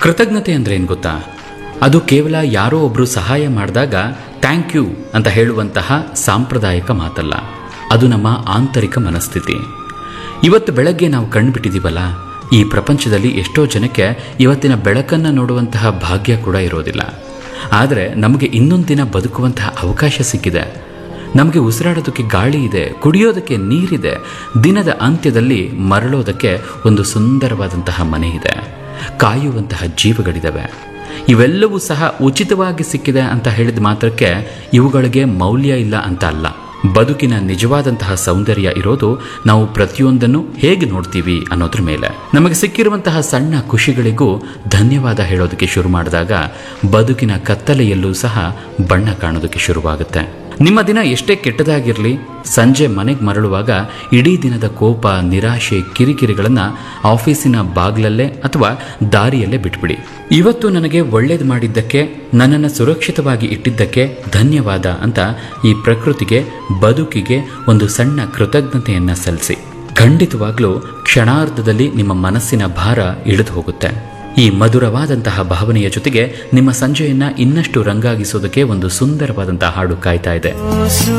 ಕೃತಜ್ಞತೆ ಅಂದ್ರೆ ಏನು ಗೊತ್ತಾ ಅದು ಕೇವಲ ಯಾರೋ ಒಬ್ರು ಸಹಾಯ ಮಾಡಿದಾಗ ಥ್ಯಾಂಕ್ ಯು ಅಂತ ಹೇಳುವಂತಹ ಸಾಂಪ್ರದಾಯಿಕ ಮಾತಲ್ಲ ಅದು ನಮ್ಮ ಆಂತರಿಕ ಮನಸ್ಥಿತಿ ಇವತ್ತು ಬೆಳಗ್ಗೆ ನಾವು ಕಣ್ಬಿಟ್ಟಿದ್ದೀವಲ್ಲ ಈ ಪ್ರಪಂಚದಲ್ಲಿ ಎಷ್ಟೋ ಜನಕ್ಕೆ ಇವತ್ತಿನ ಬೆಳಕನ್ನು ನೋಡುವಂತಹ ಭಾಗ್ಯ ಕೂಡ ಇರೋದಿಲ್ಲ ಆದರೆ ನಮಗೆ ಇನ್ನೊಂದು ದಿನ ಬದುಕುವಂತಹ ಅವಕಾಶ ಸಿಕ್ಕಿದೆ ನಮಗೆ ಉಸಿರಾಡೋದಕ್ಕೆ ಗಾಳಿ ಇದೆ ಕುಡಿಯೋದಕ್ಕೆ ನೀರಿದೆ ದಿನದ ಅಂತ್ಯದಲ್ಲಿ ಮರಳೋದಕ್ಕೆ ಒಂದು ಸುಂದರವಾದಂತಹ ಮನೆ ಇದೆ ಕಾಯುವಂತಹ ಜೀವಗಳಿದ್ದಾವೆ ಇವೆಲ್ಲವೂ ಸಹ ಉಚಿತವಾಗಿ ಸಿಕ್ಕಿದೆ ಅಂತ ಹೇಳಿದ ಮಾತ್ರಕ್ಕೆ ಇವುಗಳಿಗೆ ಮೌಲ್ಯ ಇಲ್ಲ ಅಂತ ಅಲ್ಲ ಬದುಕಿನ ನಿಜವಾದಂತಹ ಸೌಂದರ್ಯ ಇರೋದು ನಾವು ಪ್ರತಿಯೊಂದನ್ನು ಹೇಗೆ ನೋಡ್ತೀವಿ ಅನ್ನೋದ್ರ ಮೇಲೆ ನಮಗೆ ಸಿಕ್ಕಿರುವಂತಹ ಸಣ್ಣ ಖುಷಿಗಳಿಗೂ ಧನ್ಯವಾದ ಹೇಳೋದಕ್ಕೆ ಶುರು ಮಾಡಿದಾಗ ಬದುಕಿನ ಕತ್ತಲೆಯಲ್ಲೂ ಸಹ ಬಣ್ಣ ಕಾಣೋದಕ್ಕೆ ಶುರುವಾಗುತ್ತೆ ನಿಮ್ಮ ದಿನ ಎಷ್ಟೇ ಕೆಟ್ಟದಾಗಿರಲಿ ಸಂಜೆ ಮನೆಗೆ ಮರಳುವಾಗ ಇಡೀ ದಿನದ ಕೋಪ ನಿರಾಶೆ ಕಿರಿಕಿರಿಗಳನ್ನು ಆಫೀಸಿನ ಬಾಗ್ಲಲ್ಲೇ ಅಥವಾ ದಾರಿಯಲ್ಲೇ ಬಿಟ್ಬಿಡಿ ಇವತ್ತು ನನಗೆ ಒಳ್ಳೇದು ಮಾಡಿದ್ದಕ್ಕೆ ನನ್ನನ್ನು ಸುರಕ್ಷಿತವಾಗಿ ಇಟ್ಟಿದ್ದಕ್ಕೆ ಧನ್ಯವಾದ ಅಂತ ಈ ಪ್ರಕೃತಿಗೆ ಬದುಕಿಗೆ ಒಂದು ಸಣ್ಣ ಕೃತಜ್ಞತೆಯನ್ನು ಸಲ್ಲಿಸಿ ಖಂಡಿತವಾಗ್ಲೂ ಕ್ಷಣಾರ್ಧದಲ್ಲಿ ನಿಮ್ಮ ಮನಸ್ಸಿನ ಭಾರ ಇಳಿದು ಹೋಗುತ್ತೆ ಈ ಮಧುರವಾದಂತಹ ಭಾವನೆಯ ಜೊತೆಗೆ ನಿಮ್ಮ ಸಂಜೆಯನ್ನ ಇನ್ನಷ್ಟು ರಂಗಾಗಿಸೋದಕ್ಕೆ ಒಂದು ಸುಂದರವಾದಂತಹ ಹಾಡು ಕಾಯ್ತಾ ಇದೆ